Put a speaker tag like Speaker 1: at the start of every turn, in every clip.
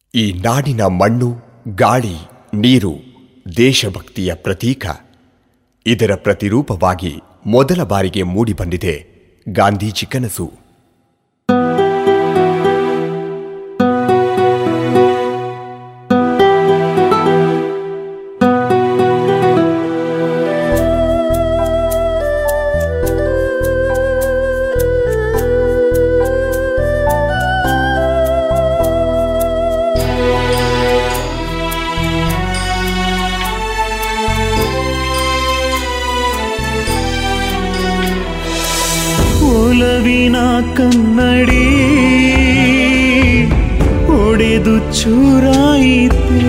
Speaker 1: ಈ ನಾಡಿನ ಮಣ್ಣು ಗಾಳಿ ನೀರು ದೇಶಭಕ್ತಿಯ ಪ್ರತೀಕ ಇದರ ಪ್ರತಿರೂಪವಾಗಿ ಮೊದಲ ಬಾರಿಗೆ ಮೂಡಿಬಂದಿದೆ ಗಾಂಧೀಜಿ ಕನಸು
Speaker 2: ಒಲವಿನ ಕನ್ನಡಿ ಒಡೆದು ಚೂರಾಯಿತೆ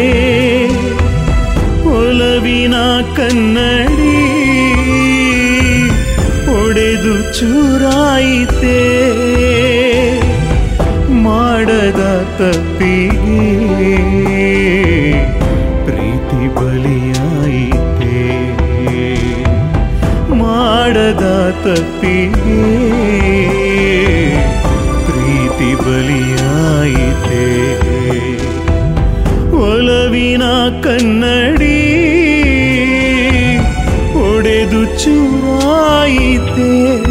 Speaker 2: ಒಲವಿನ ಕನ್ನಡಿ ಒಡೆದು ಚೂರಾಯಿತೆ ಮಾಡದ ತಪ್ಪಿಗೆ ಪ್ರೀತಿ ಬಲಿಯಾಯಿತೆ ಮಾಡದ ತಪ್ಪಿಗೆ ಪ್ರೀತಿ ಬಲಿಯಾಯಿತೆ ಒಲವಿನ ಕನ್ನಡಿ ಒಡೆದು ಚೂರಾಯಿತೆ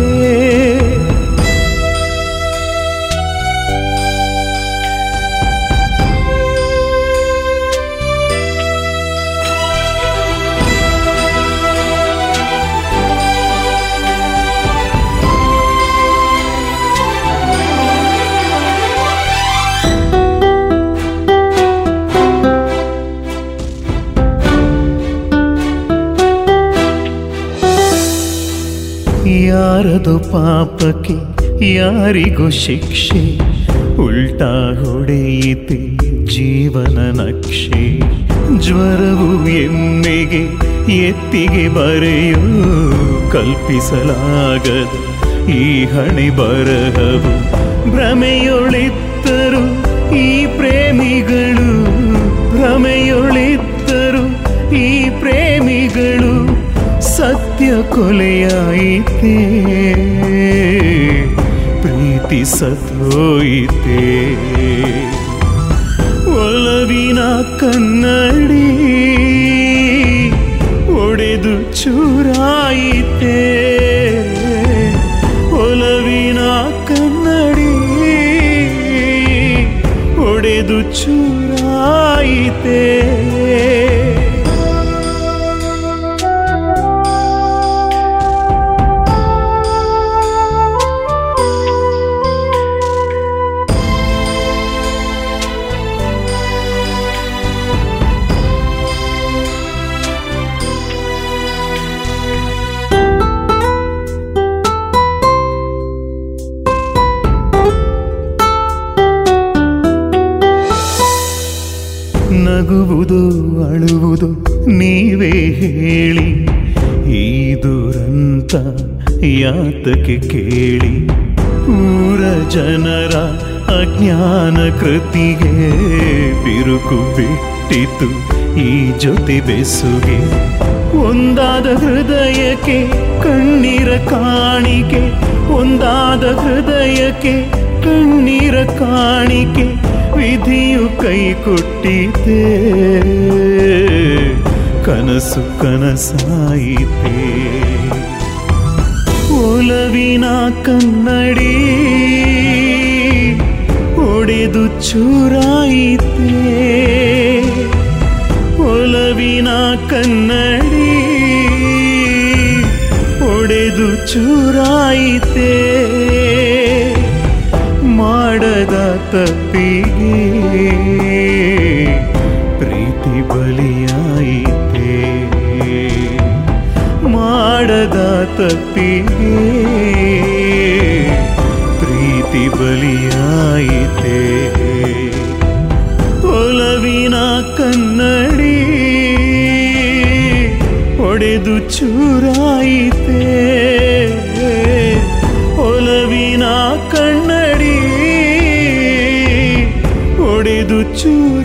Speaker 2: ಯಾರದು ಪಾಪಕ್ಕೆ ಯಾರಿಗೂ ಶಿಕ್ಷೆ ಉಲ್ಟಾ ಹೊಡೆಯಿತೆ ಜೀವನ ನಕ್ಷೆ ಜ್ವರವು ಎಮ್ಮೆಗೆ ಎತ್ತಿಗೆ ಬರೆಯೋ ಕಲ್ಪಿಸಲಾಗದ ಈ ಹಣೆ ಬರಹವು ಭ್ರಮೆಯೊಳಿತ್ತರು ಈ ಪ್ರೇಮಿಗಳು ಭ್ರಮೆಯೊಳಿತ್ತರು ಈ ಪ್ರೇಮಿಗಳು ಸತ್ಯ ಕೊಲೆಯಾಯಿತೆ ಪ್ರೀತಿ ಸತ್ತೋಯಿತೆ ಒಲವಿನ ಕನ್ನಡಿ ಒಡೆದು ಚೂರಾಯಿತೆ ಒಲವಿನ ಕನ್ನಡಿ ಒಡೆದು ಚೂರಾಯಿತೆ ನಗುವುದು ಅಳುವುದು ನೀವೇ ಹೇಳಿ ಈ ದುರಂತ ಯಾತಕ್ಕೆ ಕೇಳಿ ಊರ ಜನರ ಅಜ್ಞಾನ ಕೃತಿಗೆ ಬಿರುಕು ಬಿಟ್ಟಿತು ಈ ಜೊತೆ ಬೆಸುಗೆ ಒಂದಾದ ಹೃದಯಕ್ಕೆ ಕಣ್ಣೀರ ಕಾಣಿಕೆ ಒಂದಾದ ಹೃದಯಕ್ಕೆ ಕಣ್ಣೀರ ಕಾಣಿಕೆ ವಿಧಿಯು ಕೈ ಕೊಟ್ಟಿದೆ ಕನಸು ಕನಸಾಯಿತೆ ಒಲವಿನ ಕನ್ನಡಿ ಒಡೆದು ಚೂರಾಯಿತೆ ಒಲವಿನ ಕನ್ನಡಿ ಒಡೆದು ಚೂರಾಯಿತೆ ಮಾಡದ ತಪ್ಪಿಗೆ ಪ್ರೀತಿ ಬಲಿಯಾಯಿತೆ ಮಾಡದ ತಪ್ಪಿಗೆ ಪ್ರೀತಿ ಬಲಿಯಾಯಿತೆ ಒಲವಿನ ಕನ್ನಡಿ ಒಡೆದು ಚೂರಾಯಿತೆ ಒಲವಿನ ಕನ್ನಡಿ ಒಡೆದು ಚೂರ